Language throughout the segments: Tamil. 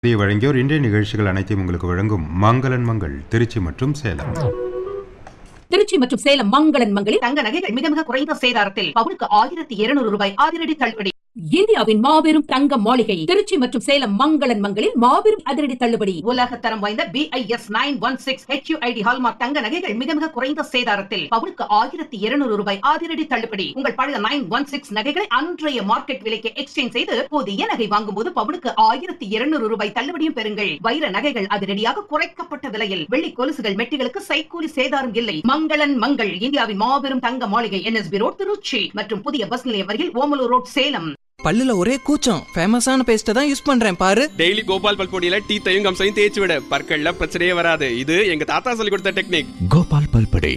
இதை வழங்கியோர் இன்றைய நிகழ்ச்சிகள் அனைத்தையும் உங்களுக்கு வழங்கும் மங்களன் மங்கள் திருச்சி மற்றும் சேலம் திருச்சி மற்றும் சேலம் மங்களன் மங்களில் தங்க நகைகள் மிக மிக குறைந்த சேதாரத்தில் பவுனுக்கு ஆயிரத்தி இருநூறு ரூபாய் அதிரடி தள்ளுபடி இந்தியாவின் மாபெரும் தங்க மாளிகை திருச்சி மற்றும் சேலம் மங்களன் மங்களில் மாபெரும் அதிரடி தள்ளுபடி உலக தரம் வாய்ந்த BIS nine one six HUID hallmark தங்க நகைகள் மிக மிக குறைந்த சேதாரத்தில் பவுனுக்கு ஆயிரத்தி இருநூறு ரூபாய் அதிரடி தள்ளுபடி உங்கள் பழைய நைன் ஒன் சிக்ஸ் நகைகளை அன்றைய மார்க்கெட் விலைக்கு எக்ஸ்சேஞ்ச் செய்து புதிய நகை வாங்கும் போது பவுனுக்கு ஆயிரத்தி இருநூறு ரூபாய் தள்ளுபடியும் பெறுங்கள் வைர நகைகள் அதிரடியாக குறைக்கப்பட்ட விலையில் வெள்ளி கொலுசுகள் மெட்டிகளுக்கு சைக்கூலி சேதாரம் இல்லை மங்களன் மங்கள் இந்தியாவின் மாபெரும் தங்க மாளிகை என்எஸ்பி ரோட் திருச்சி மற்றும் புதிய பஸ் நிலையம் வரையில் ஓமலூர் ரோட் சேலம் பல்லுல ஒரே கூச்சம் ஃபேமஸான பேஸ்ட்டை தான் யூஸ் பண்றேன் பாரு டெய்லி கோபால் பல் பொடியில டீத்தையும் கம்சையும் தேய்ச்சி விட பற்கள்ல பிரச்சனையே வராது இது எங்க தாத்தா சொல்லி கொடுத்த டெக்னிக் கோபால் பல்படை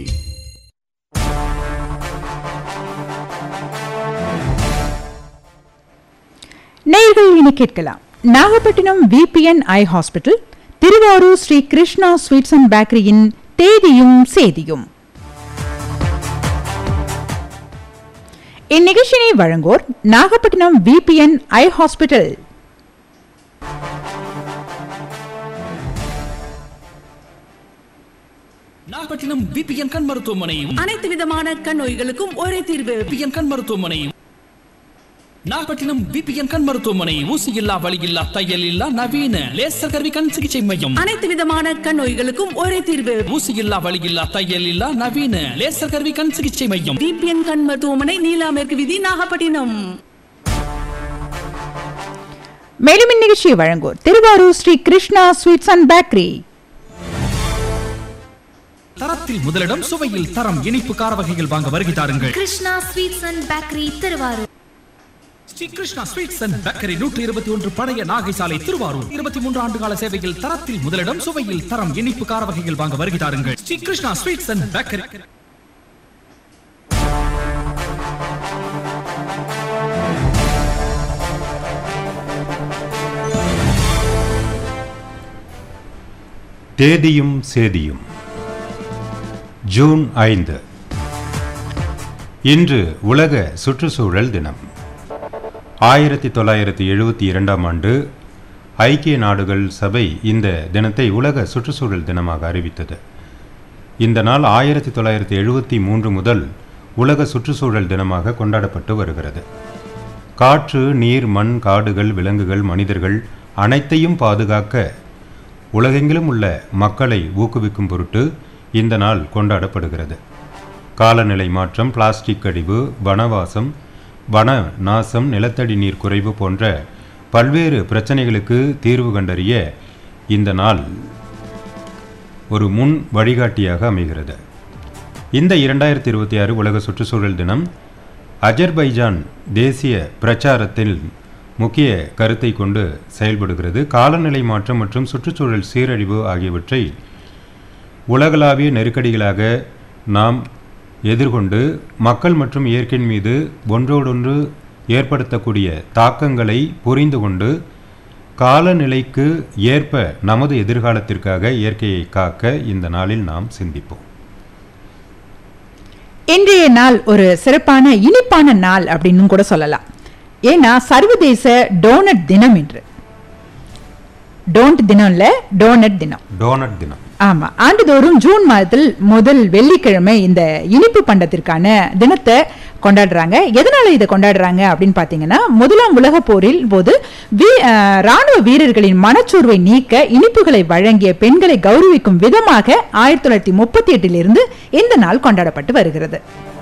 நேயர்கள் இனி கேட்கலாம் Nagapattinam VBN eye hospital Tiruvarur Sri Krishna sweets and பேக்கரியின் தேதியும் சேதியும் இந்நிகழ்ச்சியினை வழங்குவோர் Nagapattinam VBN eye hospital Nagapattinam PBN கண் மருத்துவமனையும் அனைத்து விதமான கண் நோய்களுக்கும் ஒரே தீர்வு பிபிஎன் கண் மருத்துவமனையும் நாகப்பட்டினம் பிபிஎன் கண் மருத்துவமனை ஊசி இல்லா வலி இல்லா தையல் இல்லா நவீன லேசர் கருவி கண் சிகிச்சை மையம் அனைத்து விதமான கண் நோய்களுக்கும் ஒரே தீர்வு ஊசி இல்லா வலி இல்லா தையல் இல்லா நவீன லேசர் கருவி கண் சிகிச்சை மையம் டிபிஎன் கண் மருத்துவமனை நீலா மேற்கு விதி நாகப்பட்டினம் மேலும் இந்நிகழ்ச்சியை வழங்குவோர் Tiruvarur Sri Krishna sweets and bakery தரத்தில் முதலிடம் சுவையில் தரம் இனிப்பு கார வகைகள் வாங்க வருகை தாருங்கள் Krishna sweets and bakery Tiruvarur Sri Krishna sweets and bakery நூற்றி இருபத்தி ஒன்று பழைய நாகை சாலை திருவாரூர் இருபத்தி மூன்று ஆண்டு கால சேவையில் தரத்தில் முதலிடம் சுவையில் தரம் இனிப்பு கார வகைகள் வாங்க வருகை தாருங்கள் Sri Krishna sweets and bakery தேதியும் சேதியும் ஜூன் ஐந்து இன்று உலக சுற்றுச்சூழல் தினம் ஆயிரத்தி தொள்ளாயிரத்தி எழுபத்தி இரண்டாம் ஆண்டு ஐக்கிய நாடுகள் சபை இந்த தினத்தை உலக சுற்றுச்சூழல் தினமாக அறிவித்தது இந்த நாள் ஆயிரத்தி தொள்ளாயிரத்தி எழுபத்தி மூன்று முதல் உலக சுற்றுச்சூழல் தினமாக கொண்டாடப்பட்டு வருகிறது காற்று நீர் மண் காடுகள் விலங்குகள் மனிதர்கள் அனைத்தையும் பாதுகாக்க உலகெங்கிலும் உள்ள மக்களை ஊக்குவிக்கும் பொருட்டு இந்த நாள் கொண்டாடப்படுகிறது காலநிலை மாற்றம் பிளாஸ்டிக் கழிவு வனவாசம் வன நாசம் நிலத்தடி நீர் குறைவு போன்ற பல்வேறு பிரச்சனைகளுக்கு தீர்வு கண்டறிய இந்த நாள் ஒரு முன் வழிகாட்டியாக அமைகிறது இந்த இரண்டாயிரத்தி இருபத்தி ஆறு உலக சுற்றுச்சூழல் தினம் அஜர்பைஜான் தேசிய பிரச்சாரத்தில் முக்கிய கருத்தை கொண்டு செயல்படுகிறது காலநிலை மாற்றம் மற்றும் சுற்றுச்சூழல் சீரழிவு ஆகியவற்றை உலகளாவிய நெருக்கடிகளாக நாம் எதிர்கொண்டு மக்கள் மற்றும் இயற்கையின் மீது ஒன்றோடொன்று ஏற்படுத்தக்கூடிய தாக்கங்களை புரிந்து கொண்டு காலநிலைக்கு ஏற்ப நமது எதிர்காலத்திற்காக இயற்கையை காக்க இந்த நாளில் நாம் சிந்திப்போம் இன்றைய நாள் ஒரு சிறப்பான இனிப்பான நாள் அப்படின்னு கூட சொல்லலாம் ஏன்னா சர்வதேச டோனட் தினம் என்று டோன்ட் தினம் இல்ல டோனட் தினம் டோனட் தினம் ஆமா ஆண்டுதோறும் ஜூன் மாதத்தில் முதல் வெள்ளிக்கிழமை இந்த இனிப்பு பண்டத்திற்கான தினத்தை கொண்டாடுறாங்க எதனால இதை கொண்டாடுறாங்க அப்படின்னு பாத்தீங்கன்னா முதலாம் உலக போரில் போது வீ- அஹ், ராணுவ வீரர்களின் மனச்சோர்வை நீக்க இனிப்புகளை வழங்கிய பெண்களை கௌரவிக்கும் விதமாக ஆயிரத்தி தொள்ளாயிரத்தி முப்பத்தி எட்டிலிருந்து இந்த நாள் கொண்டாடப்பட்டு வருகிறது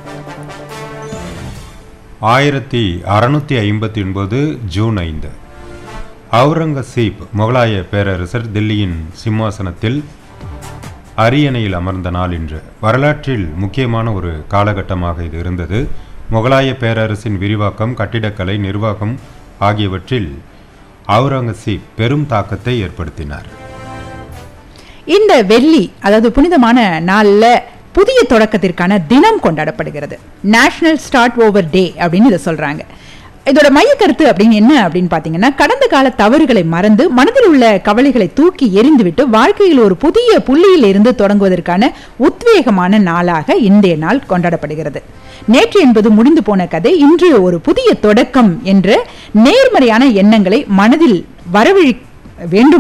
ஆயிரத்தி அறுநூத்தி ஐம்பத்தி ஒன்பது ஜூன் ஐந்து அவுரங்கசீப் முகலாய பேரரசர் தில்லியின் சிம்மாசனத்தில் அரியணையில் அமர்ந்த நாள் இன்று வரலாற்றில் முக்கியமான ஒரு காலகட்டமாக இது இருந்தது முகலாய பேரரசின் விரிவாக்கம் கட்டிடக்கலை நிர்வாகம் ஆகியவற்றில் அவுரங்கசீப் பெரும் தாக்கத்தை ஏற்படுத்தினார் இந்த வெள்ளி அதாவது புனிதமான நாள்ல புதிய தொடக்கத்திற்கான தினம் கொண்டாடப்படுகிறது நேஷனல் ஸ்டார்ட் ஓவர் டே அப்படின்னு இதை சொல்றாங்க இதோட மைய கருத்து அப்படின்னு என்ன அப்படின்னு பாத்தீங்கன்னா கடந்த கால தவறுகளை மறந்து மனதில் உள்ள கவலைகளை தூக்கி எறிந்துவிட்டு வாழ்க்கையில் ஒரு புதிய புள்ளியில் இருந்து தொடங்குவதற்கான உத்வேகமான நாளாக இன்றைய நாள் கொண்டாடப்படுகிறது நேற்று என்பது முடிந்து போன கதை இன்று ஒரு புதிய தொடக்கம் என்ற நேர்மறையான எண்ணங்களை மனதில் வரவழி வேண்டும்